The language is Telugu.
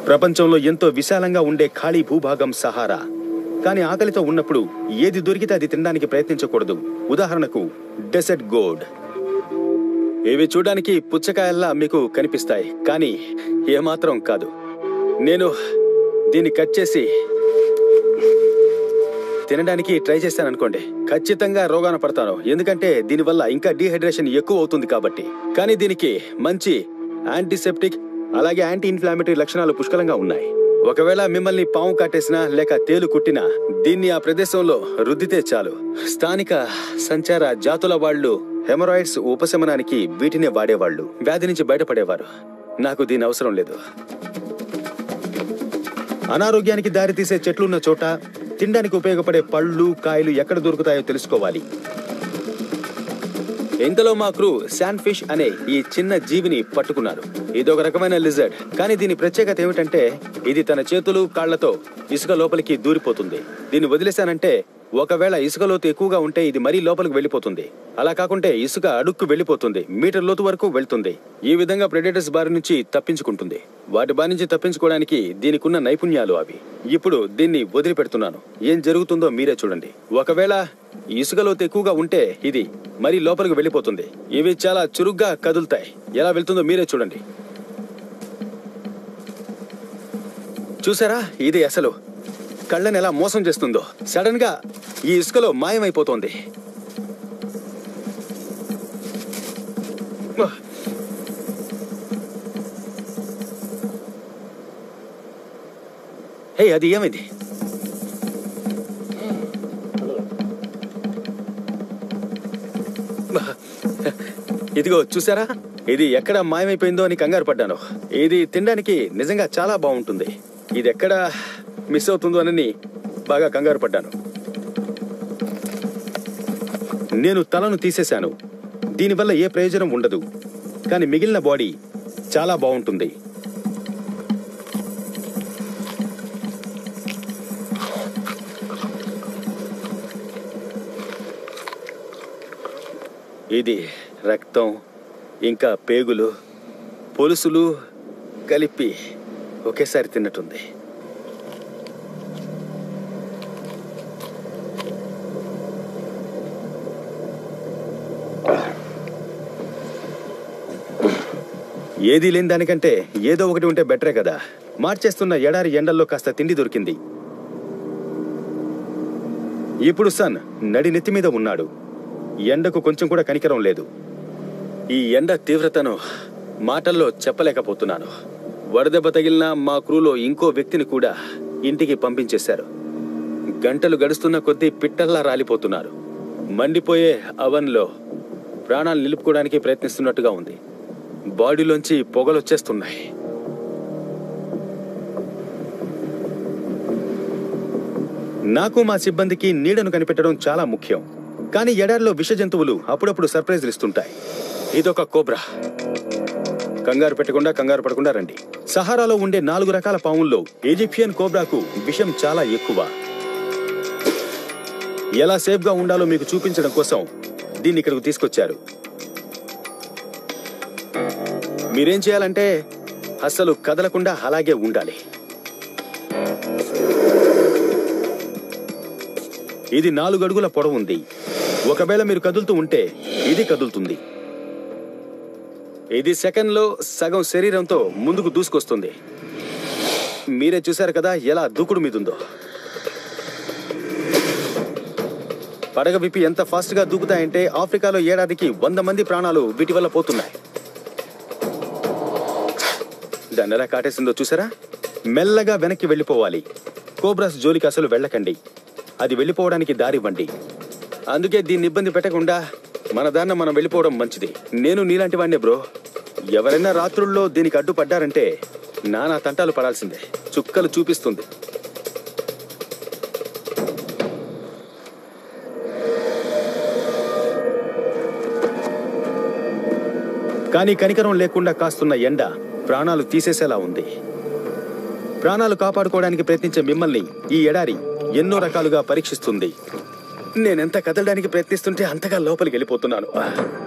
ప్రపంచంలో ఎంతో విశాలంగా ఉండే ఖాళీ భూభాగం సహారా కానీ ఆకలితో ఉన్నప్పుడు ఏది దొరికితే అది తినడానికి ప్రయత్నించకూడదు ఉదాహరణకు డెసర్ట్ గోడ్ ఇవి చూడడానికి పుచ్చకాయల్లా మీకు కనిపిస్తాయి కానీ ఏమాత్రం కాదు నేను దీన్ని కట్ చేసి తినడానికి ట్రై చేస్తాను అనుకోండి ఖచ్చితంగా రోగాన పడతాను ఎందుకంటే దీనివల్ల ఇంకా డీహైడ్రేషన్ ఎక్కువ అవుతుంది కాబట్టి కానీ దీనికి మంచి యాంటీసెప్టిక్ అలాగే యాంటీ ఇన్ఫ్లామేటరీ లక్షణాలు పుష్కలంగా ఉన్నాయి ఒకవేళ మిమ్మల్ని పాము కాటేసినా లేక తేలు కుట్టినా దీన్ని ఆ ప్రదేశంలో రుద్దితే చాలు స్థానిక సంచార జాతుల వాళ్ళు హెమరాయిడ్స్ ఉపశమనానికి వీటినే వాడేవాళ్ళు వ్యాధి నుంచి బయటపడేవారు నాకు దీని అవసరం లేదు అనారోగ్యానికి దారితీసే చెట్లున్న చోట తినడానికి ఉపయోగపడే పళ్ళు కాయలు ఎక్కడ దొరుకుతాయో తెలుసుకోవాలి ఇంతలో మా క్రూ శాండ్ ఫిష్ అనే ఈ చిన్న జీవిని పట్టుకున్నారు ఇది ఒక రకమైన లిజర్డ్ కానీ దీని ప్రత్యేకత ఏమిటంటే ఇది తన చేతులు కాళ్లతో ఇసుక లోపలికి దూరిపోతుంది దీన్ని వదిలేశానంటే ఒకవేళ ఇసుక లోతు ఎక్కువగా ఉంటే ఇది మరీ లోపలికి వెళ్ళిపోతుంది అలా కాకుంటే ఇసుక అడుక్కు వెళ్ళిపోతుంది మీటర్ లోతు వరకు వెళ్తుంది ఈ విధంగా ప్రెడేటర్స్ బారి నుంచి తప్పించుకుంటుంది వాటి బారి నుంచి తప్పించుకోవడానికి దీనికున్న నైపుణ్యాలు అవి ఇప్పుడు దీన్ని వదిలిపెడుతున్నాను ఏం జరుగుతుందో మీరే చూడండి ఒకవేళ ఇసుక లోతు ఎక్కువగా ఉంటే ఇది మరీ లోపలికి వెళ్ళిపోతుంది ఇవి చాలా చురుగ్గా కదులుతాయి ఎలా వెళ్తుందో మీరే చూడండి చూసారా ఇది అసలు కళ్ళని ఎలా మోసం చేస్తుందో సడన్ గా ఈ ఇసుకలో మాయమైపోతోంది ఉహ్. హే అది ఏమైంది ఇదిగో చూసారా ఇది ఎక్కడ మాయమైపోయిందో అని కంగారు పడ్డాను ఇది తినడానికి నిజంగా చాలా బాగుంటుంది ఇది ఎక్కడ మిస్ అవుతుందో అని బాగా కంగారు పడ్డాను నేను తలను తీసేశాను దీనివల్ల ఏ ప్రయోజనం ఉండదు కానీ మిగిలిన బాడీ చాలా బాగుంటుంది ఇది రక్తం ఇంకా పేగులు పొలుసులు కలిపి ఒకేసారి తిన్నట్టుంది ఏదీ లేని దానికంటే ఏదో ఒకటి ఉంటే బెటరే కదా మార్చేస్తున్న ఎడారి ఎండల్లో కాస్త తిండి దొరికింది ఇప్పుడు సన్ నడి నెత్తి మీద ఉన్నాడు ఎండకు కొంచెం కూడా కనికరం లేదు ఈ ఎండ తీవ్రతను మాటల్లో చెప్పలేకపోతున్నాను వడదెబ్బ తగిలిన మా క్రూలో ఇంకో వ్యక్తిని కూడా ఇంటికి పంపించేశారు గంటలు గడుస్తున్న కొద్దీ పిట్టల్లా రాలిపోతున్నారు మండిపోయే అవన్లో ప్రాణాలు నిలుపుకోవడానికి ప్రయత్నిస్తున్నట్టుగా ఉంది బాడీలోంచి పొగలొచ్చేస్తున్నాయి నాకు మా సిబ్బందికి నీడను కనిపెట్టడం చాలా ముఖ్యం కానీ ఎడారిలో విష జంతువులు అప్పుడప్పుడు సర్ప్రైజ్లు ఇస్తుంటాయి ఇదొక కోబ్రా కంగారు పెట్టకుండా కంగారు పడకుండా రండి సహారాలో ఉండే నాలుగు రకాల పాముల్లో ఈజిప్షియన్ కోబ్రాకు విషం చాలా ఎక్కువ ఎలా సేఫ్గా ఉండాలో మీకు చూపించడం కోసం దీన్ని ఇక్కడికి తీసుకొచ్చారు మీరేం చేయాలంటే అస్సలు కదలకుండా అలాగే ఉండాలి ఇది నాలుగు అడుగుల పొడవు ఉంది ఒకవేళ మీరు కదులుతూ ఉంటే ఇది కదులుతుంది ఇది సెకండ్లో సగం శరీరంతో ముందుకు దూసుకొస్తుంది మీరే చూశారు కదా ఎలా దూకుడు మీదుందో పడగ విప్పి ఎంత ఫాస్ట్గా దూకుతాయంటే ఆఫ్రికాలో ఏడాదికి వంద మంది ప్రాణాలు వీటి వల్ల పోతున్నాయి దాన్ని ఎలా కాటేసిందో చూసారా మెల్లగా వెనక్కి వెళ్ళిపోవాలి కోబ్రాస్ జోలికి అసలు వెళ్ళకండి అది వెళ్ళిపోవడానికి దారివ్వండి అందుకే దీన్ని ఇబ్బంది పెట్టకుండా మన దాన్న మనం వెళ్ళిపోవడం మంచిది నేను నీలాంటి వాడినే బ్రో ఎవరైనా రాత్రుల్లో దీనికి అడ్డుపడ్డారంటే నానా తంటాలు పడాల్సిందే చుక్కలు చూపిస్తుంది కానీ కనికరం లేకుండా కాస్తున్న ఎండ ప్రాణాలు తీసేసేలా ఉంది ప్రాణాలు కాపాడుకోవడానికి ప్రయత్నించే మిమ్మల్ని ఈ ఎడారి ఎన్నో రకాలుగా పరీక్షిస్తుంది నేనెంత కదలడానికి ప్రయత్నిస్తుంటే అంతగా లోపలికి వెళ్ళిపోతున్నాను